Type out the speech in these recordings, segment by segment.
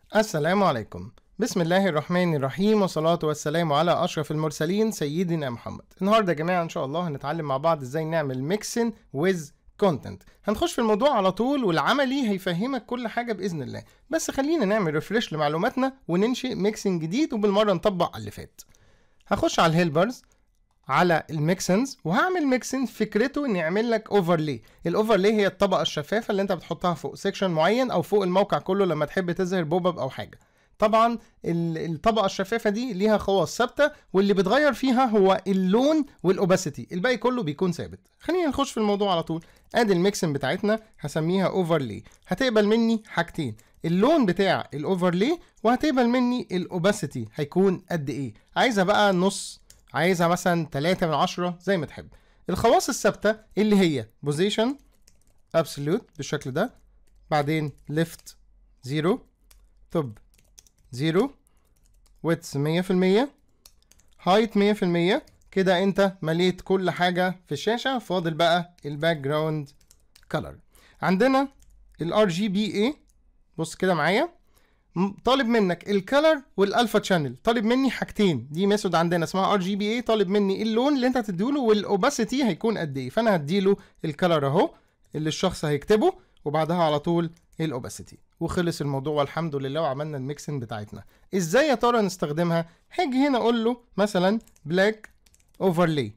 السلام عليكم بسم الله الرحمن الرحيم والصلاة والسلام على أشرف المرسلين سيدنا محمد النهاردة يا جماعة إن شاء الله هنتعلم مع بعض إزاي نعمل ميكسن ويز كونتنت هنخش في الموضوع على طول والعملي هيفهمك كل حاجة بإذن الله بس خلينا نعمل ريفرش لمعلوماتنا وننشئ ميكسن جديد وبالمرة نطبق على اللي فات هخش على الهيلبرز على الميكسنز وهعمل ميكسن فكرته اني اعمل لك اوفرلي الاوفرلي هي الطبقه الشفافه اللي انت بتحطها فوق سيكشن معين او فوق الموقع كله لما تحب تظهر بوب اب او حاجه طبعا ال- الطبقه الشفافه دي ليها خواص ثابته واللي بيتغير فيها هو اللون والاوباسيتي الباقي كله بيكون ثابت خلينا نخش في الموضوع على طول ادي الميكسن بتاعتنا هسميها اوفرلي هتقبل مني حاجتين اللون بتاع الاوفرلي وهتقبل مني الاوباسيتي هيكون قد ايه عايزها بقى نص عايزها مثلا 3 من 10 زي ما تحب الخواص الثابته اللي هي بوزيشن ابسولوت بالشكل ده بعدين ليفت زيرو توب زيرو ويتس 100% هايت 100% كده انت مليت كل حاجه في الشاشه فاضل بقى الباك جراوند كلر عندنا الار جي بي اي بص كده معايا م- طالب منك الكلر والالفا تشانل طالب مني حاجتين دي ميثود عندنا اسمها ار جي بي اي طالب مني اللون اللي انت هتديله والاوباسيتي هيكون قد ايه فانا هديله الكلر اهو اللي الشخص هيكتبه وبعدها على طول الاوباسيتي وخلص الموضوع والحمد لله وعملنا الميكسن بتاعتنا ازاي يا ترى نستخدمها هاجي هنا اقول له مثلا بلاك اوفرلي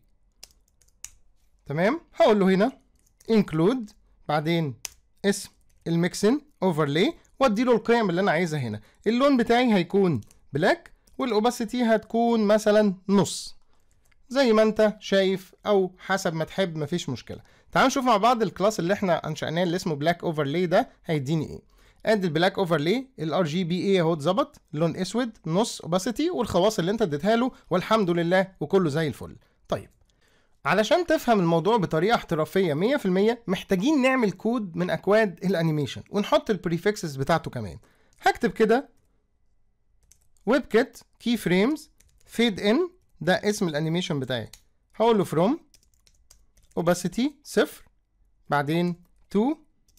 تمام هقول له هنا انكلود بعدين اسم الميكسن اوفرلي وادي له القيم اللي انا عايزها هنا اللون بتاعي هيكون بلاك والاوباسيتي هتكون مثلا نص زي ما انت شايف او حسب ما تحب مفيش مشكله تعالوا نشوف مع بعض الكلاس اللي احنا انشأناه اللي اسمه بلاك اوفرلي ده هيديني ايه ادي البلاك اوفرلي الار جي بي اي اهو اتظبط لون اسود نص اوباسيتي والخواص اللي انت اديتها له والحمد لله وكله زي الفل طيب علشان تفهم الموضوع بطريقه احترافيه 100% محتاجين نعمل كود من اكواد الانيميشن ونحط البريفكسز بتاعته كمان هكتب كده ويب كيت كي فريمز فيد ان ده اسم الانيميشن بتاعي هقول له فروم اوباسيتي صفر بعدين 2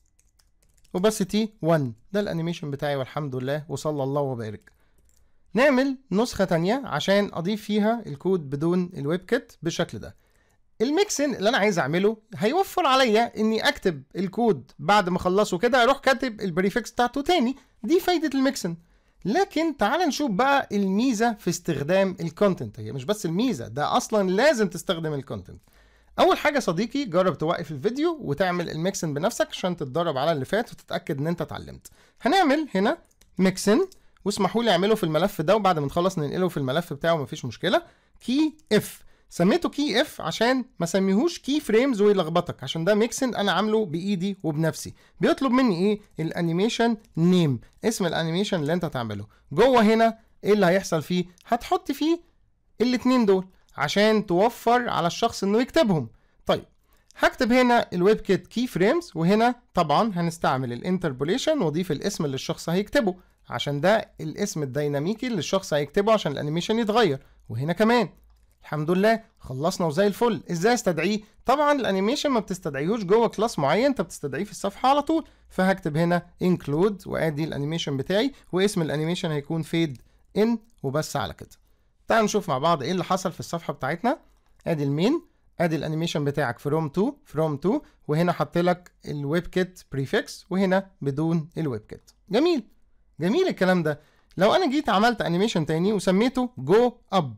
اوباسيتي 1 ده الانيميشن بتاعي والحمد لله وصلى الله وبارك نعمل نسخة تانية عشان اضيف فيها الكود بدون الويب كيت بالشكل ده الميكسن اللي انا عايز اعمله هيوفر عليا اني اكتب الكود بعد ما اخلصه كده اروح كاتب البريفكس بتاعته تاني دي فايدة الميكسن لكن تعال نشوف بقى الميزة في استخدام الكونتنت هي مش بس الميزة ده اصلا لازم تستخدم الكونتنت اول حاجة صديقي جرب توقف الفيديو وتعمل الميكسن بنفسك عشان تتدرب على اللي فات وتتأكد ان انت اتعلمت هنعمل هنا ميكسن واسمحوا لي اعمله في الملف ده وبعد ما نخلص ننقله في الملف بتاعه مفيش مشكلة كي اف سميته كي اف عشان ما سميهوش كي فريمز ويلخبطك عشان ده ميكسن انا عامله بايدي وبنفسي بيطلب مني ايه الانيميشن نيم اسم الانيميشن اللي انت تعمله جوه هنا ايه اللي هيحصل فيه هتحط فيه الاتنين دول عشان توفر على الشخص انه يكتبهم طيب هكتب هنا الويب كيت كي فريمز وهنا طبعا هنستعمل الانتربوليشن واضيف الاسم اللي الشخص هيكتبه عشان ده الاسم الديناميكي اللي الشخص هيكتبه عشان الانيميشن يتغير وهنا كمان الحمد لله خلصنا وزي الفل ازاي استدعيه طبعا الانيميشن ما بتستدعيهوش جوه كلاس معين انت بتستدعيه في الصفحه على طول فهكتب هنا include وادي الانيميشن بتاعي واسم الانيميشن هيكون فيد ان وبس على كده تعالوا نشوف مع بعض ايه اللي حصل في الصفحه بتاعتنا ادي المين ادي الانيميشن بتاعك فروم تو فروم تو وهنا حط لك الويب كيت بريفكس وهنا بدون الويب كيت جميل جميل الكلام ده لو انا جيت عملت انيميشن تاني وسميته جو اب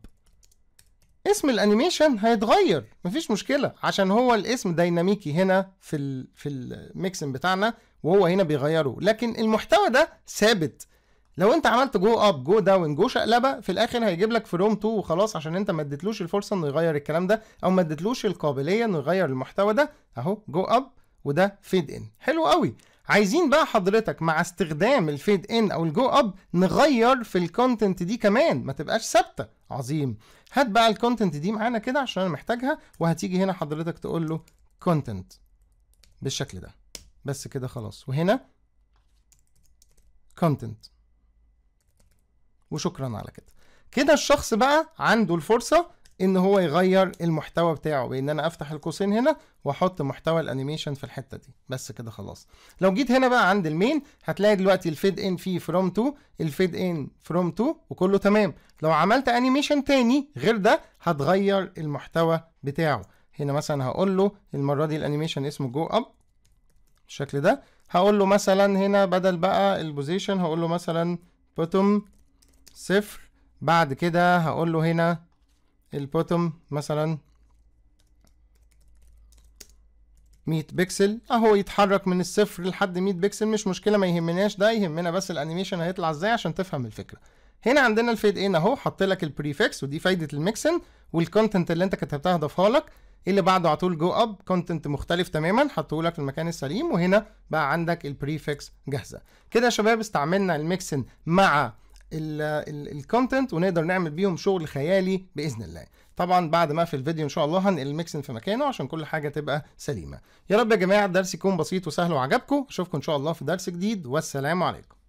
اسم الانيميشن هيتغير مفيش مشكله عشان هو الاسم ديناميكي هنا في ال في الميكسن بتاعنا وهو هنا بيغيره لكن المحتوى ده ثابت لو انت عملت جو اب جو داون جو شقلبه في الاخر هيجيب لك فروم 2 وخلاص عشان انت ما اديتلوش الفرصه انه يغير الكلام ده او ما اديتلوش القابليه انه يغير المحتوى ده اهو جو اب وده فيد ان حلو قوي عايزين بقى حضرتك مع استخدام الفيد ان او الجو اب نغير في الكونتنت دي كمان ما تبقاش ثابته عظيم هات بقى الكونتنت دي معانا كده عشان انا محتاجها وهتيجي هنا حضرتك تقول له كونتنت بالشكل ده بس كده خلاص وهنا كونتنت وشكرا على كده كده الشخص بقى عنده الفرصة ان هو يغير المحتوى بتاعه بان انا افتح القوسين هنا واحط محتوى الانيميشن في الحته دي بس كده خلاص لو جيت هنا بقى عند المين هتلاقي دلوقتي الفيد ان فيه فروم تو الفيد ان فروم تو وكله تمام لو عملت انيميشن تاني غير ده هتغير المحتوى بتاعه هنا مثلا هقول له المره دي الانيميشن اسمه جو اب بالشكل ده هقول له مثلا هنا بدل بقى البوزيشن هقول له مثلا بوتوم صفر بعد كده هقول له هنا البوتوم مثلا 100 بكسل اهو يتحرك من الصفر لحد 100 بكسل مش مشكله ما يهمناش ده يهمنا بس الانيميشن هيطلع ازاي عشان تفهم الفكره هنا عندنا الفيد ان اهو حط لك البريفكس ودي فايده الميكسن والكونتنت اللي انت كتبتها ضافها لك اللي بعده على طول جو اب كونتنت مختلف تماما حطه لك في المكان السليم وهنا بقى عندك البريفكس جاهزه كده يا شباب استعملنا الميكسن مع الكونتنت ونقدر نعمل بيهم شغل خيالي باذن الله طبعا بعد ما في الفيديو ان شاء الله هنقل الميكسن في مكانه عشان كل حاجه تبقى سليمه يا رب يا جماعه الدرس يكون بسيط وسهل وعجبكم اشوفكم ان شاء الله في درس جديد والسلام عليكم